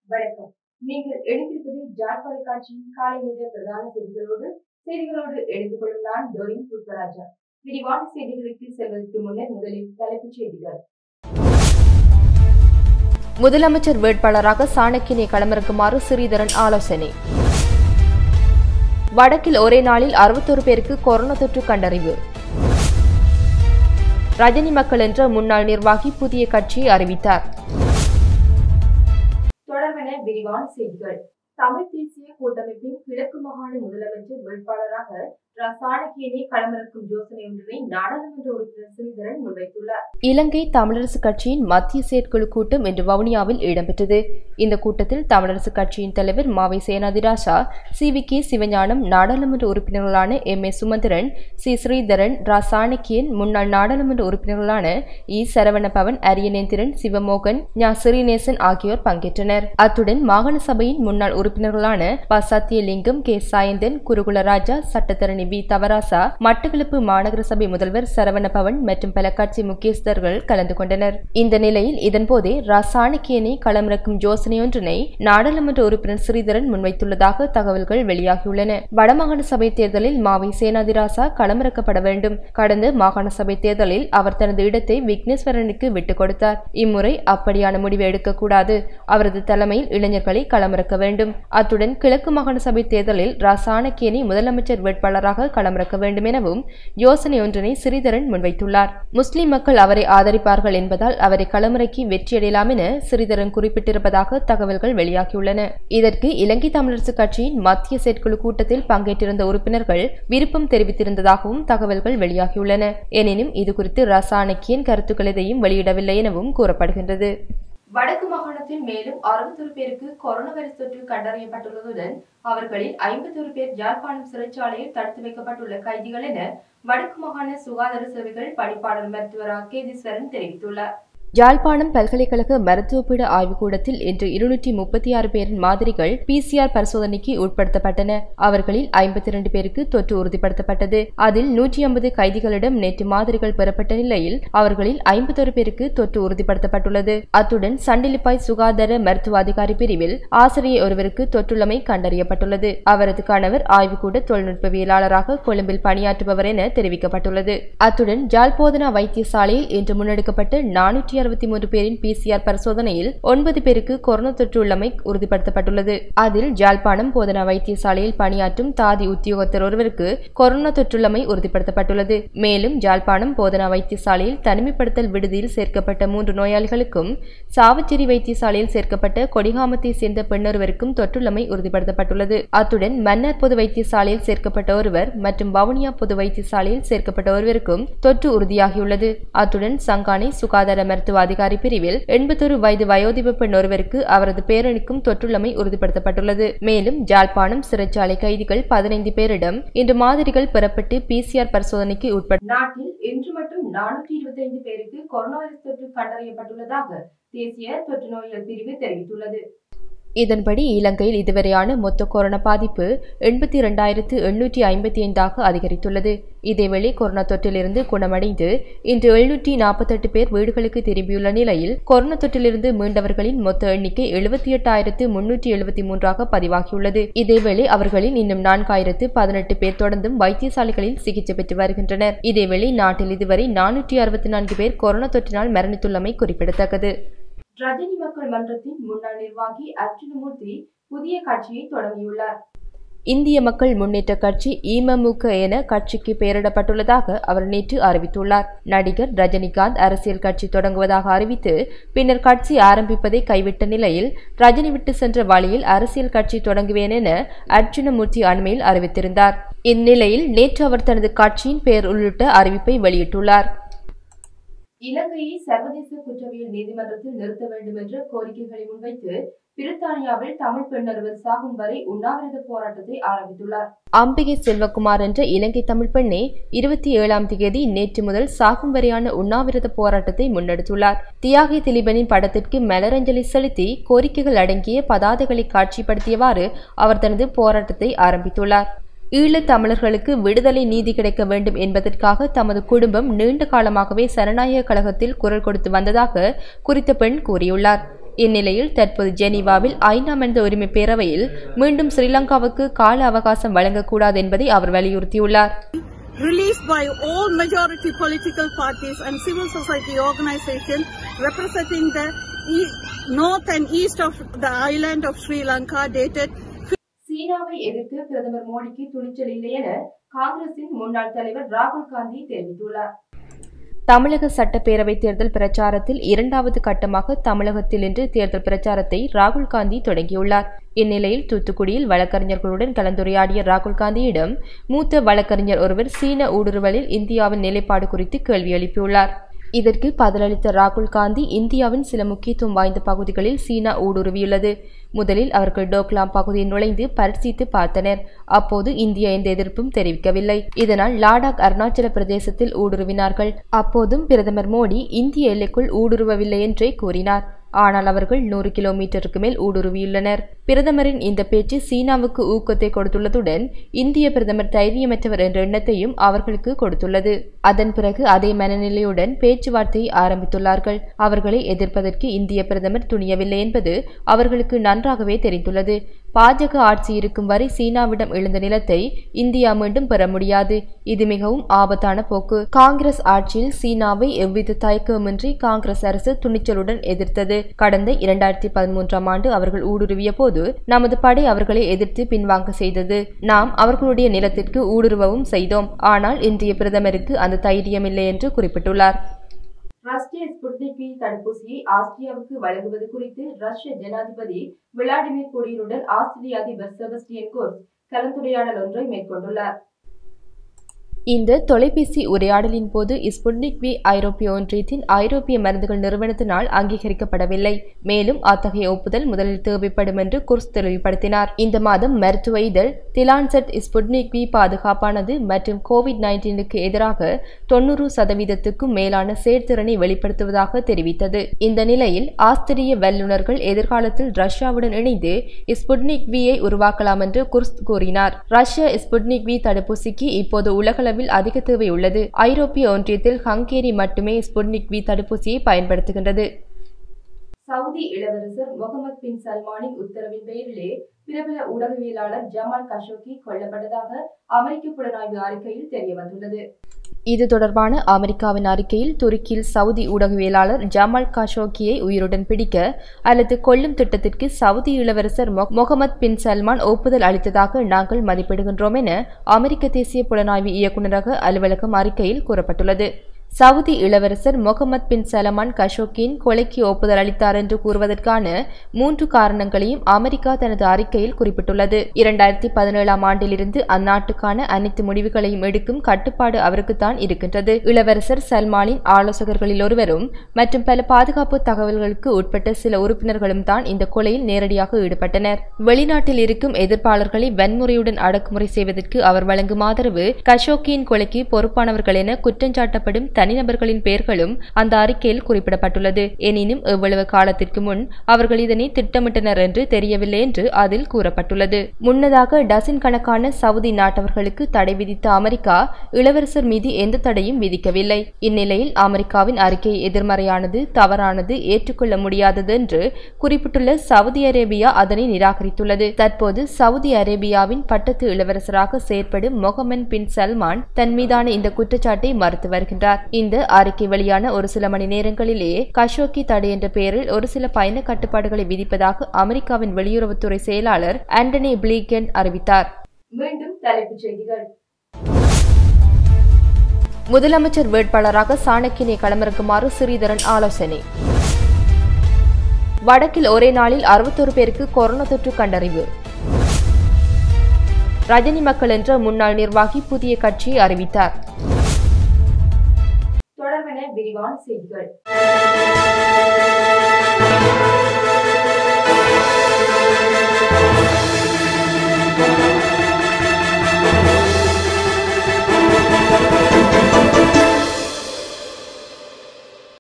வணக்கம் நீங்கள் இணைந்திருப்பது ஜாட் தொலைக்காட்சியின் காலை நேர பிரதான செய்திகளோடு செய்திகளோடு இணைந்து கொள்ளும் நான் டோரின் புஷ்பராஜா விரிவான செய்திகளுக்கு செல்வதற்கு முன்னர் முதலில் தலைப்புச் செய்திகள் முதலமைச்சர் வேட்பாளராக சாணக்கியனை களமிறக்குமாறு ஸ்ரீதரன் ஆலோசனை வடக்கில் ஒரே நாளில் அறுபத்தொரு பேருக்கு கொரோனா தொற்று கண்டறிவு ரஜினி மக்கள் என்ற முன்னாள் நிர்வாகி புதிய கட்சியை அறிவித்தார் தொடர்பென விரிவான செய்திகள் தமிழ் தேசிய கூட்டமைப்பின் கிழக்கு மாகாண முதலமைச்சர் வேட்பாளராக ர. சாணக்கியனை களமிறக்கும் யோசனை ஒன்றினை நாடாளுமன்ற உறுப்பினர் ஸ்ரீதரன் முன்வைத்துள்ளார் இலங்கை தமிழரசு கட்சியின் மத்திய செயற்குழு கூட்டம் இன்று வவுனியாவில் இடம்பெற்றது இந்த கூட்டத்தில் தமிழரசு கட்சியின் தலைவர் Mavai Senathirajah C V K Sivagnanam நாடாளுமன்ற உறுப்பினர்களான M A Sumanthiran C Sritharan ரா சாணக்கியன் முன்னாள் நாடாளுமன்ற உறுப்பினர்களான இ சரவணபவன் அரியநேந்திரன் சிவமோகன் ஞா ஸ்ரீநேசன் ஆகியோர் பங்கேற்றனர் அத்துடன் மாகாண சபையின் முன்னாள் உறுப்பினர்களான ப சத்தியலிங்கம் கே சாயந்தன் குருகுலராஜா சட்டத்தரணி வி தவராசா மட்டக்களப்பு மாநகர சபை முதல்வர் சரவணபவன் மற்றும் பல கட்சி முக்கியஸ்தர்கள் கலந்து கொண்டனர் இந்த நிலையில் இதன்போதே ரா சாணக்கியனை களமிறக்கும் யோசனையொன்றினை நாடாளுமன்ற உறுப்பினர் ஸ்ரீதரன் முன்வைத்துள்ளதாக தகவல்கள் வெளியாகியுள்ளன வடமாகாண சபை தேர்தலில் மாவை சேனாதிராசா களமிறக்கப்பட வேண்டும் கடந்த மாகாண சபை தேர்தலில் அவர் தனது இடத்தை விக்னேஸ்வரனுக்கு விட்டுக் கொடுத்தார் இம்முறை அப்படியான முடிவு எடுக்கக்கூடாது அவரது தலைமையில் இளைஞர்களை களமிறக்க வேண்டும் அத்துடன் கிழக்கு மாகாண சபை தேர்தலில் ரா சாணக்கியனை முதலமைச்சர் வேட்பாளராக களமிறக்க வேண்டும் எனவும் யோசனை ஒன்றினை ஸ்ரீதரன் முன்வைத்துள்ளார் முஸ்லிம் மக்கள் அவரை ஆதரிப்பார்கள் என்பதால் அவரை களமிறக்கி வெற்றியடையலாம் என ஸ்ரீதரன் குறிப்பிட்டிருப்பதாக தகவல்கள் வெளியாகியுள்ளன இதற்கு இலங்கை தமிழரசு கட்சியின் மத்திய செயற்குழு கூட்டத்தில் பங்கேற்றிருந்த உறுப்பினர்கள் விருப்பம் தெரிவித்திருந்ததாகவும் தகவல்கள் வெளியாகியுள்ளன எனினும் இதுகுறித்து ரா சாணக்கியன் கருத்துக்கள் எதையும் வெளியிடவில்லை எனவும் கூறப்படுகின்றது வடக்கு மாகாணத்தில் மேலும் அறுபத்தொரு பேருக்கு கொரோனா வைரஸ் தொற்று கண்டறியப்பட்டுள்ளதுடன் அவர்களில் ஐம்பத்தொரு பேர் யாழ்ப்பாணம் சிறைச்சாலையில் தடுத்து வைக்கப்பட்டுள்ள கைதிகள் என வடக்கு மாகாண சுகாதார சேவைகள் பணிப்பாளர் மருத்துவர் ஆ. கேதீஸ்வரன் தெரிவித்துள்ளார் யாழ்ப்பாணம் பல்கலைக்கழக மருத்துவப்பீட ஆய்வுக்கூடத்தில் இன்று இருநூற்றி முப்பத்தி ஆறு பேரின் மாதிரிகள் பிசிஆர் பரிசோதனைக்கு உட்படுத்தப்பட்டன அவர்களில் ஐம்பத்தி இரண்டு பேருக்கு தொற்று உறுதிப்படுத்தப்பட்டது அதில் நூற்றி ஐம்பது கைதிகளிடம் நேற்று மாதிரிகள் பெறப்பட்ட நிலையில் அவர்களில் ஐம்பத்தொரு பேருக்கு தொற்று உறுதிப்படுத்தப்பட்டுள்ளது அத்துடன் சண்டிலிப்பாய் சுகாதார மருத்துவ அதிகாரி பிரிவில் ஆசிரியர் ஒருவருக்கு தொற்றுள்ளமை கண்டறியப்பட்டுள்ளது அவரது கணவர் ஆய்வுக்கூட தொழில்நுட்பவியலாளராக கொழும்பில் பணியாற்றுபவர் என தெரிவிக்கப்பட்டுள்ளது அத்துடன் ஜாழ்போதனா வைத்தியசாலையில் இன்று முன்னெடுக்கப்பட்ட நானூற்றி அறுபத்தி மூன்று பேரின் பிசிஆர் பரிசோதனையில் ஒன்பது பேருக்கு கொரோனா தொற்று உள்ளமை உறுதிப்படுத்தப்பட்டுள்ளது அதில் ஜாழ்ப்பாணம் போதனா வைத்தியசாலையில் பணியாற்றும் தாதி உத்தியோகத்தர் ஒருவருக்கு கொரோனா தொற்றுள்ளமை உறுதிப்படுத்தப்பட்டுள்ளது மேலும் ஜாழ்ப்பாணம் போதனா வைத்தியசாலையில் தனிமைப்படுத்தல் விடுதியில் சேர்க்கப்பட்ட மூன்று நோயாளிகளுக்கும் சாவச்சேரி வைத்தியசாலையில் சேர்க்கப்பட்ட கொடிகாமத்தை சேர்ந்த பெண்ணொருவருக்கும் தொற்றுள்ளமை உறுதிப்படுத்தப்பட்டுள்ளது அத்துடன் மன்னர் பொது வைத்தியசாலையில் சேர்க்கப்பட்ட ஒருவர் மற்றும் வவுனியா பொது வைத்தியசாலையில் சேர்க்கப்பட்ட ஒருவருக்கும் தொற்று உறுதியாகியுள்ளது அத்துடன் சங்கானை சுகாதார மருத்துவ அதிகாரி பிரிவில் எண்பத்தொரு வயது வயோதிப பெண் ஒருவருக்கு அவரது பேரனுக்கும் தொற்றுள்ளமை உறுதிப்படுத்தப்பட்டுள்ளது மேலும் ஜாழ்ப்பாணம் சிறைச்சாலை கைதிகள் பதினைந்து பேரிடம் இன்று மாதிரிகள் பெறப்பட்டு பிசிஆர் பரிசோதனைக்கு உட்பட்ட நாட்டில் இன்று மட்டும் நானூற்றி இருபத்தைந்து பேருக்கு கொரோனா வைரஸ் தொற்று கண்டறியப்பட்டுள்ளதாக தேசிய தொற்று நோயியல் பிரிவு தெரிவித்துள்ளது இதன்படி இலங்கையில் இதுவரையான மொத்த கொரோனா பாதிப்பு எண்பத்தி இரண்டாயிரத்து எண்ணூற்றி ஐம்பத்தி ஐந்தாக அதிகரித்துள்ளது இதேவேளை கொரோனா தொற்றிலிருந்து குணமடைந்து இன்று எழுநூற்றி நாற்பத்தெட்டு பேர் வீடுகளுக்கு திரும்பியுள்ள நிலையில் கொரோனா தொற்றிலிருந்து மீண்டவர்களின் மொத்த எண்ணிக்கை எழுபத்தி எட்டாயிரத்து முன்னூற்றி எழுபத்தி மூன்றாக பதிவாகியுள்ளது இதேவேளை அவர்களில் இன்னும் நான்காயிரத்து பதினெட்டு பேர் தொடர்ந்தும் வைத்தியசாலைகளில் சிகிச்சை பெற்று வருகின்றனர் இதேவேளை நாட்டில் இதுவரை நானூற்றி அறுபத்தி நான்கு பேர் கொரோனா தொற்றினால் மரணித்துள்ளமை குறிப்பிடத்தக்கது ரஜினி மக்கள் மன்றத்தின் முன்னாள் நிர்வாகி அர்ஜுனமூர்த்தி புதிய கட்சியை தொடங்கியுள்ளார் இந்திய மக்கள் முன்னேற்ற கட்சி இமமுக என கட்சிக்கு பெயரிடப்பட்டுள்ளதாக அவர் நேற்று அறிவித்துள்ளார் நடிகர் ரஜினிகாந்த் அரசியல் கட்சி தொடங்குவதாக அறிவித்து பின்னர் கட்சி ஆரம்பிப்பதை கைவிட்ட நிலையில் ரஜினி விட்டு சென்ற வழியில் அரசியல் கட்சி தொடங்குவேன் என அர்ஜுனமூர்த்தி அண்மையில் அறிவித்திருந்தார் இந்நிலையில் நேற்று அவர் தனது கட்சியின் பெயர் உள்ளிட்ட அறிவிப்பை வெளியிட்டுள்ளார் இலங்கையை சர்வதேச குற்றவியல் நீதிமன்றத்தில் நிறுத்த வேண்டும் என்ற கோரிக்கைகளை முன்வைத்து பிரித்தானியாவில் தமிழ் பெண்ணொருவர் சாகும் வரை உண்ணாவிரத போராட்டத்தை ஆரம்பித்துள்ளார் அம்பிகை செல்வகுமார் என்ற இலங்கை தமிழ் பெண்ணே இருபத்தி ஏழாம் தேதி நேற்று முதல் சாகும் வரையான உண்ணாவிரத போராட்டத்தை முன்னெடுத்துள்ளார் தியாகி திலீபனின் படத்திற்கு மலரஞ்சலி செலுத்தி கோரிக்கைகள் அடங்கிய பதாதைகளை காட்சிப்படுத்தியவாறு அவர் தனது போராட்டத்தை ஆரம்பித்துள்ளார் ஈழத் தமிழர்களுக்கு விடுதலை நீதி கிடைக்க வேண்டும் என்பதற்காக தமது குடும்பம் நீண்ட காலமாகவே சனநாயக கழகத்தில் குரல் கொடுத்து வந்ததாக குறித்த பெண் கூறியுள்ளார் இந்நிலையில் தற்போது ஜெனீவாவில் ஐந்தாம் மனித உரிமை பேரவையில் மீண்டும் ஸ்ரீலங்காவுக்கு கால அவகாசம் வழங்கக்கூடாது என்பதை அவர் வலியுறுத்தியுள்ளார் released by all majority political parties and civil society organizations representing the e- north and east of the island of Sri Lanka dated சீனாவை எதிர்த்து பிரதமர் மோடிக்கு துணிச்சல் இல்லை என காங்கிரசின் முன்னாள் தலைவர் ராகுல் காந்தி தெரிவித்துள்ளார் தமிழக சட்டப்பேரவை தேர்தல் பிரச்சாரத்தில் இரண்டாவது கட்டமாக தமிழகத்தில் இன்று தேர்தல் பிரச்சாரத்தை ராகுல் காந்தி தொடங்கியுள்ளார் இந்நிலையில் தூத்துக்குடியில் வழக்கறிஞர்களுடன் கலந்துரையாடிய ராகுல் காந்தியிடம் மூத்த வழக்கறிஞர் ஒருவர் சீன ஊடுருவலில் இந்தியாவின் நிலைப்பாடு குறித்து கேள்வி எழுப்பியுள்ளார் இதற்கு பதிலளித்த ராகுல் காந்தி இந்தியாவின் சில முக்கியத்துவம் வாய்ந்த பகுதிகளில் சீனா ஊடுருவியுள்ளது முதலில் அவர்கள் டோக்லாம் பகுதியில் நுழைந்து பரிசீலித்து பார்த்தனர் அப்போது இந்தியா எந்த எதிர்ப்பும் தெரிவிக்கவில்லை இதனால் லாடாக் அருணாச்சல பிரதேசத்தில் ஊடுருவினார்கள் அப்போதும் பிரதமர் மோடி இந்திய எல்லைக்குள் ஊடுருவவில்லை என்றே கூறினார் ஆனால் அவர்கள் நூறு கிலோமீட்டருக்கு மேல் ஊடுருவியுள்ளனர் பிரதமரின் இந்த பேச்சு சீனாவுக்கு ஊக்கத்தை கொடுத்துள்ளதுடன் இந்திய பிரதமர் தைரியமற்றவர் என்ற எண்ணத்தையும் அவர்களுக்கு கொடுத்துள்ளது அதன் பிறகு அதே மனநிலையுடன் பேச்சுவார்த்தையை ஆரம்பித்துள்ளார்கள் அவர்களை எதிர்ப்பதற்கு இந்திய பிரதமர் துணியவில்லை என்பது அவர்களுக்கு நன்றாகவே தெரிந்துள்ளது பாஜக ஆட்சி இருக்கும் வரை சீனாவிடம் எழுந்த நிலத்தை இந்தியா மீண்டும் பெற முடியாது இது மிகவும் ஆபத்தான போக்கு காங்கிரஸ் ஆட்சியில் சீனாவை எவ்வித தயக்கமின்றி காங்கிரஸ் அரசு துணிச்சலுடன் எதிர்த்தது கடந்த இரண்டாயிரத்தி பதிமூன்றாம் ஆண்டு அவர்கள் ஊடுருவிய போது நமது படை அவர்களை எதிர்த்து பின்வாங்க செய்தது நாம் அவர்களுடைய நிலத்திற்கு ஊடுருவவும் செய்தோம் ஆனால் இன்றைய பிரதமருக்கு அந்த தைரியமில்லை என்று குறிப்பிட்டுள்ளார் ரஷ்ய ஸ்புட்னிக் வி தடுப்பூசியை ஆஸ்திரியாவுக்கு வழங்குவது குறித்து ரஷ்ய ஜனாதிபதி விளாடிமிர் புடினுடன் ஆஸ்திரிய அதிபர் செபஸ்டியன் கோர்ஸ் கலந்துரையாடல் ஒன்றை மேற்கொண்டுள்ளார் இந்த தொலைபேசி உரையாடலின் போது ஸ்புட்னிக் வி ஐரோப்பிய ஒன்றியத்தின் ஐரோப்பிய மருந்துகள் நிறுவனத்தினால் அங்கீகரிக்கப்படவில்லை மேலும் அத்தகைய ஒப்புதல் முதலில் தேவைப்படும் என்று குர்ஸ் தெளிவுபடுத்தினார் இந்த மாதம் மருத்துவ இதழ் திலான்செட் ஸ்புட்னிக் வி பாதுகாப்பானது மற்றும் கோவிட் நைன்டீனுக்கு எதிராக தொன்னூறு சதவீதத்துக்கும் மேலான செயற்திறனை வெளிப்படுத்துவதாக தெரிவித்தது இந்த நிலையில் ஆஸ்திரிய வல்லுநர்கள் எதிர்காலத்தில் ரஷ்யாவுடன் இணைந்து ஸ்புட்னிக் வியை உருவாக்கலாம் என்று குர்ஸ் கூறினார் ரஷ்ய ஸ்புட்னிக் வி தடுப்பூசிக்கு இப்போது உலகளவில் அதிக தேவை உள்ளது ஐரோப்பிய ஒன்றியத்தில் ஹங்கேரி மட்டுமே ஸ்புட்னிக் வி தடுப்பூசியை பயன்படுத்துகின்றது சவுதி இளவரசர் முகமது பின் சல்மானின் உத்தரவின் பெயரிலே பிரபல ஊடகவியலாளர் ஜமால் கஷோகி கொல்லப்பட்டதாக அமெரிக்க புலனாய்வு அறிக்கையில் தெரியவந்துள்ளது இது தொடர்பான அமெரிக்காவின் அறிக்கையில் துருக்கியில் சவுதி ஊடகவியலாளர் ஜமால் காஷோகியை உயிருடன் பிடிக்க அல்லது கொல்லும் திட்டத்திற்கு சவுதி இளவரசர் மொ- முகமது பின் சல்மான் ஒப்புதல் அளித்ததாக நாங்கள் மதிப்பிடுகின்றோம் என அமெரிக்க தேசிய புலனாய்வு இயக்குநரக அலுவலகம் அறிக்கையில் கூறப்பட்டுள்ளது சவுதி இளவரசர் முகமது பின் சலமான் கஷோக்கியின் கொலைக்கு ஒப்புதல் அளித்தார் என்று கூறுவதற்கான மூன்று காரணங்களையும் அமெரிக்கா தனது அறிக்கையில் குறிப்பிட்டுள்ளது இரண்டாயிரத்தி பதினேழாம் ஆண்டிலிருந்து அந்நாட்டுக்கான அனைத்து முடிவுகளையும் எடுக்கும் கட்டுப்பாடு அவருக்குத்தான் இருக்கின்றது இளவரசர் சல்மானின் ஆலோசகர்களில் ஒருவரும் மற்றும் பல பாதுகாப்பு தகவல்களுக்கு உட்பட்ட சில உறுப்பினர்களும் தான் இந்த கொலையில் நேரடியாக ஈடுபட்டனர் வெளிநாட்டில் இருக்கும் எதிர்ப்பாளர்களை வன்முறையுடன் அடக்குமுறை செய்வதற்கு அவர் வழங்கும் ஆதரவு கஷோக்கியின் கொலைக்கு பொறுப்பானவர்கள் என குற்றஞ்சாட்டப்படும் தனிநபர்களின் பெயர்களும் அந்த அறிக்கையில் குறிப்பிடப்பட்டுள்ளது எனினும் எவ்வளவு காலத்திற்கு முன் அவர்கள் இதனை திட்டமிட்டனர் என்று தெரியவில்லை என்று அதில் கூறப்பட்டுள்ளது முன்னதாக டசின் கணக்கான சவுதி நாட்டவர்களுக்கு தடை விதித்த அமெரிக்கா இளவரசர் மீது எந்த தடையும் விதிக்கவில்லை இந்நிலையில் அமெரிக்காவின் அறிக்கை எதிர்மறையானது தவறானது ஏற்றுக்கொள்ள முடியாதது என்று குறிப்பிட்டுள்ள சவுதி அரேபியா அதனை நிராகரித்துள்ளது தற்போது சவுதி அரேபியாவின் பட்டத்து இளவரசராக செயற்படும் மொஹமன் பின் சல்மான் தன் மீதான இந்த குற்றச்சாட்டை மறுத்து வருகின்றார் இந்த அறிக்கை வெளியான ஒரு சில மணி நேரங்களிலேயே கஷோக்கி தடை என்ற பெயரில் ஒரு சில பயண கட்டுப்பாடுகளை விதிப்பதாக அமெரிக்காவின் வெளியுறவுத்துறை செயலாளர் ஆண்டனி பிளிகன் அறிவித்தார் மீண்டும் தலைப்புச் செய்திகள் முதலமைச்சர் வேட்பாளராக சாணக்கியனை களமிறக்குமாறு ஸ்ரீதரன் ஆலோசனை வடக்கில் ஒரே நாளில் அறுபத்தொரு பேருக்கு கொரோனா தொற்று கண்டறிவு ரஜினி மக்கள் என்ற முன்னாள் நிர்வாகி புதிய கட்சியை அறிவித்தார் தொடர்பென விரிவான செய்திகள்